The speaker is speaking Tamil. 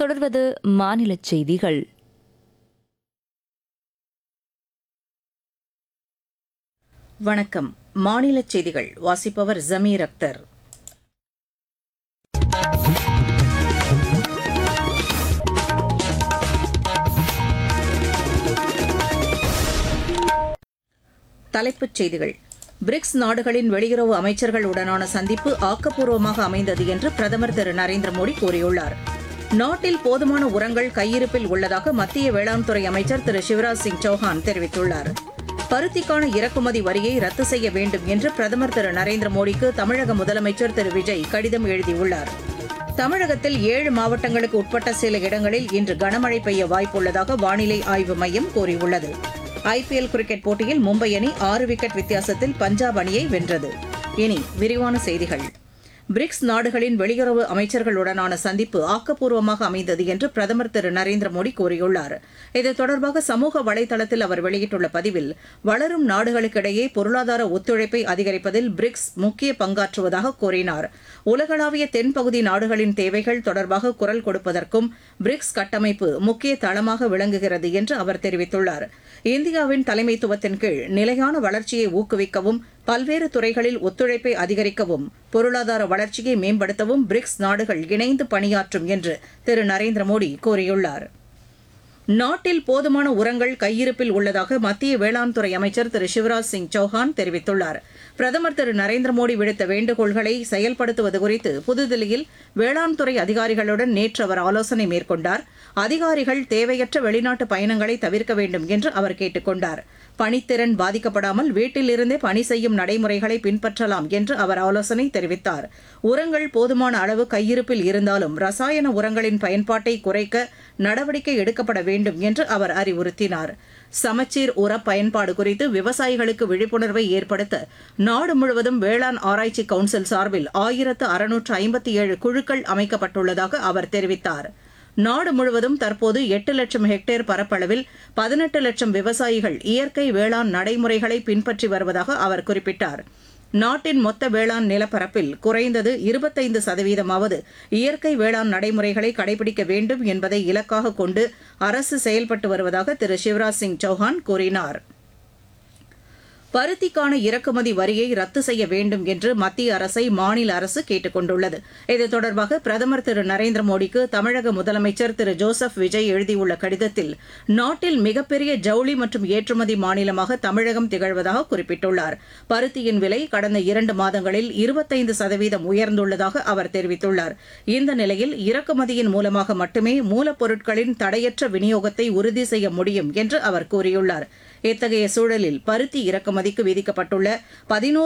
தொடர்வது மாநிலச் செய்திகள் வணக்கம் மாநிலச் செய்திகள் வாசிப்பவர் ஜமீர் அக்தர் தலைப்புச் செய்திகள் பிரிக்ஸ் நாடுகளின் வெளியுறவு அமைச்சர்களுடனான சந்திப்பு ஆக்கப்பூர்வமாக அமைந்தது என்று பிரதமர் திரு நரேந்திர மோடி கூறியுள்ளார் நாட்டில் போதுமான உரங்கள் கையிருப்பில் உள்ளதாக மத்திய வேளாண் துறை அமைச்சர் திரு சிவராஜ் சிங் சௌஹான் தெரிவித்துள்ளார் பருத்திக்கான இறக்குமதி வரியை ரத்து செய்ய வேண்டும் என்று பிரதமர் திரு நரேந்திர மோடிக்கு தமிழக முதலமைச்சர் திரு விஜய் கடிதம் எழுதியுள்ளார் தமிழகத்தில் ஏழு மாவட்டங்களுக்கு உட்பட்ட சில இடங்களில் இன்று கனமழை பெய்ய வாய்ப்புள்ளதாக வானிலை ஆய்வு மையம் கூறியுள்ளது ஐபிஎல் கிரிக்கெட் போட்டியில் மும்பை அணி ஆறு விக்கெட் வித்தியாசத்தில் பஞ்சாப் அணியை வென்றது இனி விரிவான செய்திகள் பிரிக்ஸ் நாடுகளின் வெளியுறவு அமைச்சர்களுடனான சந்திப்பு ஆக்கப்பூர்வமாக அமைந்தது என்று பிரதமர் திரு நரேந்திர மோடி கூறியுள்ளார் இது தொடர்பாக சமூக வலைதளத்தில் அவர் வெளியிட்டுள்ள பதிவில் வளரும் நாடுகளுக்கிடையே பொருளாதார ஒத்துழைப்பை அதிகரிப்பதில் பிரிக்ஸ் முக்கிய பங்காற்றுவதாக கூறினார் உலகளாவிய தென்பகுதி நாடுகளின் தேவைகள் தொடர்பாக குரல் கொடுப்பதற்கும் பிரிக்ஸ் கட்டமைப்பு முக்கிய தளமாக விளங்குகிறது என்று அவர் தெரிவித்துள்ளார் இந்தியாவின் தலைமைத்துவத்தின் கீழ் நிலையான வளர்ச்சியை ஊக்குவிக்கவும் பல்வேறு துறைகளில் ஒத்துழைப்பை அதிகரிக்கவும் பொருளாதார வளர்ச்சியை மேம்படுத்தவும் பிரிக்ஸ் நாடுகள் இணைந்து பணியாற்றும் என்று திரு நரேந்திர மோடி கூறியுள்ளார் நாட்டில் போதுமான உரங்கள் கையிருப்பில் உள்ளதாக மத்திய வேளாண் துறை அமைச்சர் திரு சிவராஜ் சிங் சௌஹான் தெரிவித்துள்ளார் பிரதமர் திரு நரேந்திர மோடி விடுத்த வேண்டுகோள்களை செயல்படுத்துவது குறித்து புதுதில்லியில் வேளாண் துறை அதிகாரிகளுடன் நேற்று அவர் ஆலோசனை மேற்கொண்டார் அதிகாரிகள் தேவையற்ற வெளிநாட்டு பயணங்களை தவிர்க்க வேண்டும் என்று அவர் கேட்டுக் கொண்டார் பணித்திறன் பாதிக்கப்படாமல் வீட்டிலிருந்தே பணி செய்யும் நடைமுறைகளை பின்பற்றலாம் என்று அவர் ஆலோசனை தெரிவித்தார் உரங்கள் போதுமான அளவு கையிருப்பில் இருந்தாலும் ரசாயன உரங்களின் பயன்பாட்டை குறைக்க நடவடிக்கை எடுக்கப்பட வேண்டும் என்று அவர் அறிவுறுத்தினார் சமச்சீர் உர பயன்பாடு குறித்து விவசாயிகளுக்கு விழிப்புணர்வை ஏற்படுத்த நாடு முழுவதும் வேளாண் ஆராய்ச்சி கவுன்சில் சார்பில் ஆயிரத்து அறுநூற்று ஐம்பத்தி ஏழு குழுக்கள் அமைக்கப்பட்டுள்ளதாக அவர் தெரிவித்தார் நாடு முழுவதும் தற்போது எட்டு லட்சம் ஹெக்டேர் பரப்பளவில் பதினெட்டு லட்சம் விவசாயிகள் இயற்கை வேளாண் நடைமுறைகளை பின்பற்றி வருவதாக அவர் குறிப்பிட்டார் நாட்டின் மொத்த வேளாண் நிலப்பரப்பில் குறைந்தது இருபத்தைந்து சதவீதமாவது இயற்கை வேளாண் நடைமுறைகளை கடைபிடிக்க வேண்டும் என்பதை இலக்காக கொண்டு அரசு செயல்பட்டு வருவதாக திரு சிவராஜ் சிங் சௌஹான் கூறினார் பருத்திக்கான இறக்குமதி வரியை ரத்து செய்ய வேண்டும் என்று மத்திய அரசை மாநில அரசு கேட்டுக் கொண்டுள்ளது இது தொடர்பாக பிரதமர் திரு நரேந்திர மோடிக்கு தமிழக முதலமைச்சர் திரு ஜோசப் விஜய் எழுதியுள்ள கடிதத்தில் நாட்டில் மிகப்பெரிய ஜவுளி மற்றும் ஏற்றுமதி மாநிலமாக தமிழகம் திகழ்வதாக குறிப்பிட்டுள்ளார் பருத்தியின் விலை கடந்த இரண்டு மாதங்களில் இருபத்தைந்து சதவீதம் உயர்ந்துள்ளதாக அவர் தெரிவித்துள்ளார் இந்த நிலையில் இறக்குமதியின் மூலமாக மட்டுமே மூலப்பொருட்களின் தடையற்ற விநியோகத்தை உறுதி செய்ய முடியும் என்று அவர் கூறியுள்ளார் இத்தகைய சூழலில் பருத்தி இறக்குமதிக்கு விதிக்கப்பட்டுள்ள பதினோரு